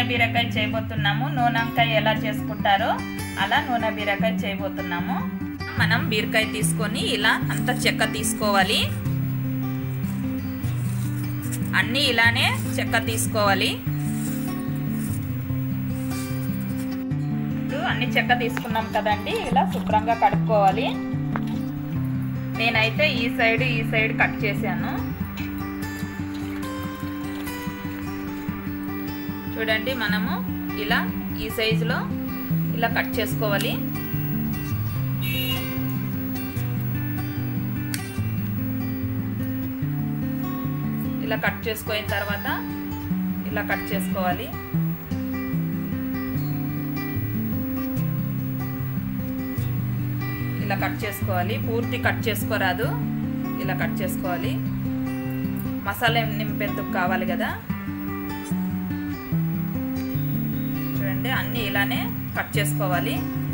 బీరకాయ చేయబోతున్నాము నూనెంకాయ ఎలా చేసుకుంటారో అలా నూనె బీరకాయ చేయబోతున్నాము మనం బీరకాయ తీసుకొని ఇలా అంత చెక్క తీసుకోవాలి అన్నీ ఇలానే చెక్క తీసుకోవాలి ఇప్పుడు అన్ని చెక్క తీసుకున్నాం కదండి ఇలా శుభ్రంగా కడుక్కోవాలి నేనైతే ఈ సైడ్ ఈ సైడ్ కట్ చేశాను చూడండి మనము ఇలా ఈ సైజులో ఇలా కట్ చేసుకోవాలి ఇలా కట్ చేసుకున్న తర్వాత ఇలా కట్ చేసుకోవాలి ఇలా కట్ చేసుకోవాలి పూర్తి కట్ చేసుకోరాదు ఇలా కట్ చేసుకోవాలి మసాలా నింపేందుకు కావాలి కదా చూడండి అన్నీ ఇలానే కట్ చేసుకోవాలి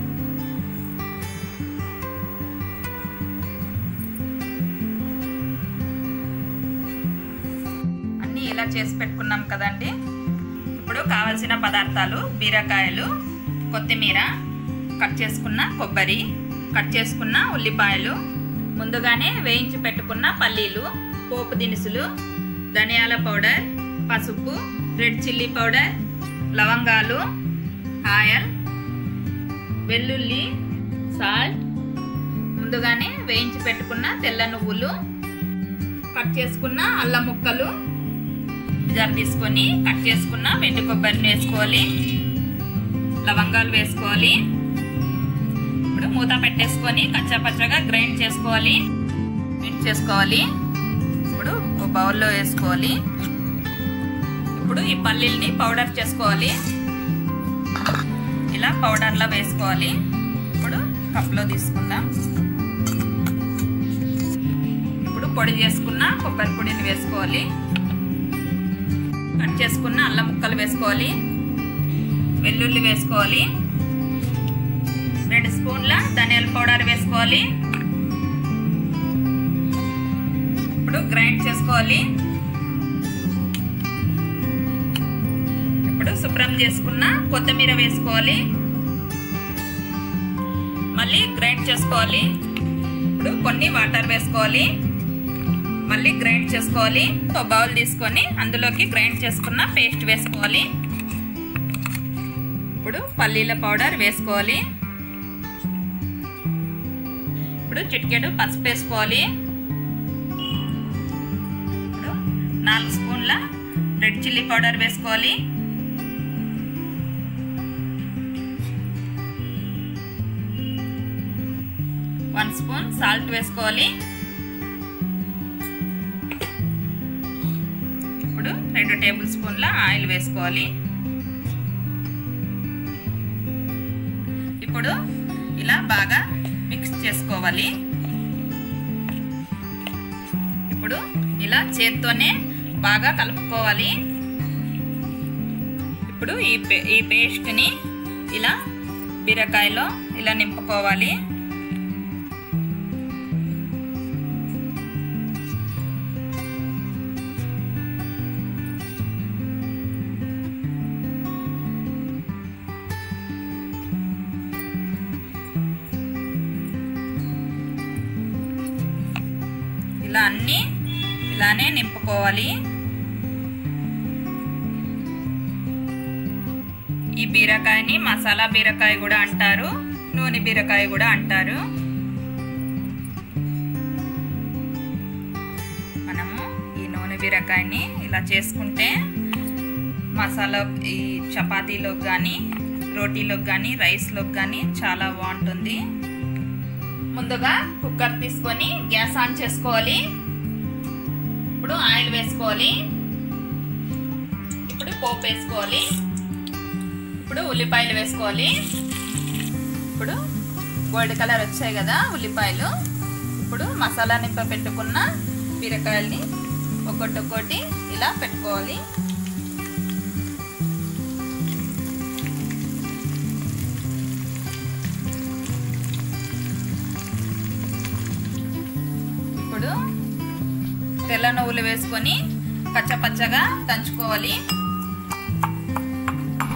అన్నీ ఇలా చేసి పెట్టుకున్నాం కదండి ఇప్పుడు కావలసిన పదార్థాలు బీరకాయలు కొత్తిమీర కట్ చేసుకున్న కొబ్బరి కట్ చేసుకున్న ఉల్లిపాయలు ముందుగానే వేయించి పెట్టుకున్న పల్లీలు పోపు దినుసులు ధనియాల పౌడర్ పసుపు రెడ్ చిల్లీ పౌడర్ లవంగాలు ఆయిల్ వెల్లుల్లి సాల్ట్ ముందుగానే వేయించి పెట్టుకున్న తెల్ల నువ్వులు కట్ చేసుకున్న అల్లం ముక్కలు జర తీసుకొని కట్ చేసుకున్న వెండి కొబ్బరిని వేసుకోవాలి లవంగాలు వేసుకోవాలి ఇప్పుడు మూత పెట్టేసుకొని కచ్చాపచ్చగా గ్రైండ్ చేసుకోవాలి గ్రైండ్ చేసుకోవాలి ఇప్పుడు ఒక బౌల్లో వేసుకోవాలి ఇప్పుడు ఈ పల్లీల్ని పౌడర్ చేసుకోవాలి ఇలా పౌడర్లో వేసుకోవాలి ఇప్పుడు కప్లో తీసుకుందాం ఇప్పుడు పొడి చేసుకున్న కొబ్బరి పొడిని వేసుకోవాలి కట్ చేసుకున్న అల్లం ముక్కలు వేసుకోవాలి వెల్లుల్లి వేసుకోవాలి రెండు స్పూన్ల ధనియాల పౌడర్ వేసుకోవాలి ఇప్పుడు గ్రైండ్ చేసుకోవాలి ఇప్పుడు శుభ్రం చేసుకున్న కొత్తిమీర వేసుకోవాలి మళ్ళీ గ్రైండ్ చేసుకోవాలి ఇప్పుడు కొన్ని వాటర్ వేసుకోవాలి మళ్ళీ గ్రైండ్ చేసుకోవాలి ఒక బౌల్ తీసుకొని అందులోకి గ్రైండ్ చేసుకున్న పేస్ట్ వేసుకోవాలి ఇప్పుడు పల్లీల పౌడర్ వేసుకోవాలి ఇప్పుడు చిటికెడు పసుపు వేసుకోవాలి ఇప్పుడు నాలుగు స్పూన్ల రెడ్ చిల్లీ పౌడర్ వేసుకోవాలి వన్ స్పూన్ సాల్ట్ వేసుకోవాలి ఇప్పుడు రెండు టేబుల్ స్పూన్ల ఆయిల్ వేసుకోవాలి ఇప్పుడు ఇలా బాగా మిక్స్ చేసుకోవాలి ఇప్పుడు ఇలా చేత్తోనే బాగా కలుపుకోవాలి ఇప్పుడు ఈ పే ఈ పేస్ట్ని ఇలా బీరకాయలో ఇలా నింపుకోవాలి ఇలా అన్నీ ఇలానే నింపుకోవాలి ఈ బీరకాయని మసాలా బీరకాయ కూడా అంటారు నూనె బీరకాయ కూడా అంటారు మనము ఈ నూనె బీరకాయని ఇలా చేసుకుంటే మసాలా ఈ చపాతీలోకి కానీ రోటీలోకి కానీ రైస్లోకి కానీ చాలా బాగుంటుంది ముందుగా కుక్కర్ తీసుకొని గ్యాస్ ఆన్ చేసుకోవాలి ఇప్పుడు ఆయిల్ వేసుకోవాలి ఇప్పుడు పోపు వేసుకోవాలి ఇప్పుడు ఉల్లిపాయలు వేసుకోవాలి ఇప్పుడు గోల్డ్ కలర్ వచ్చాయి కదా ఉల్లిపాయలు ఇప్పుడు మసాలా నింప పెట్టుకున్న బీరకాయల్ని ఒక్కొక్కటి ఒక్కొక్కటి ఇలా పెట్టుకోవాలి ఇప్పుడు తెల్ల నువ్వులు వేసుకొని పచ్చపచ్చగా దంచుకోవాలి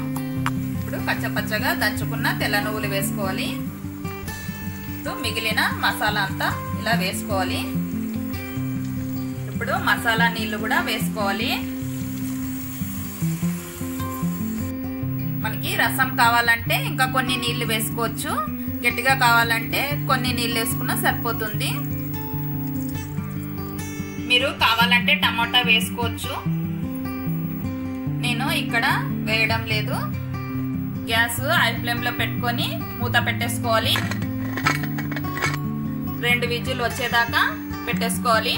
కచ్చపచ్చగా దంచుకున్న తెల్ల నువ్వులు వేసుకోవాలి ఇప్పుడు మిగిలిన మసాలా అంతా ఇలా వేసుకోవాలి ఇప్పుడు మసాలా నీళ్ళు కూడా వేసుకోవాలి మనకి రసం కావాలంటే ఇంకా కొన్ని నీళ్లు వేసుకోవచ్చు గట్టిగా కావాలంటే కొన్ని నీళ్ళు వేసుకున్నా సరిపోతుంది మీరు కావాలంటే టమాటా వేసుకోవచ్చు నేను ఇక్కడ వేయడం లేదు గ్యాస్ హై ఫ్లేమ్లో పెట్టుకొని మూత పెట్టేసుకోవాలి రెండు విజులు వచ్చేదాకా పెట్టేసుకోవాలి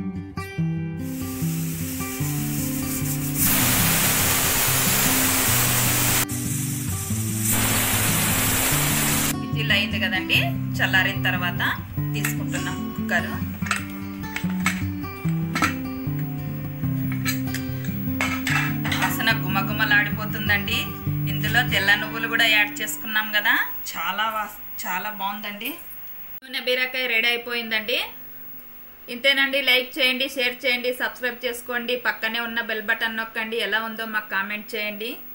విజిల్ అయింది కదండి చల్లారిన తర్వాత తీసుకుంటున్నాం కుక్కర్ వాసన గుమగుమలాడిపోతుందండి ఇందులో తెల్ల నువ్వులు కూడా యాడ్ చేసుకున్నాం కదా చాలా వాస చాలా బాగుందండి నూనె బీరకాయ రెడీ అయిపోయిందండి ఇంతేనండి లైక్ చేయండి షేర్ చేయండి సబ్స్క్రైబ్ చేసుకోండి పక్కనే ఉన్న బెల్ బటన్ నొక్కండి ఎలా ఉందో మాకు కామెంట్ చేయండి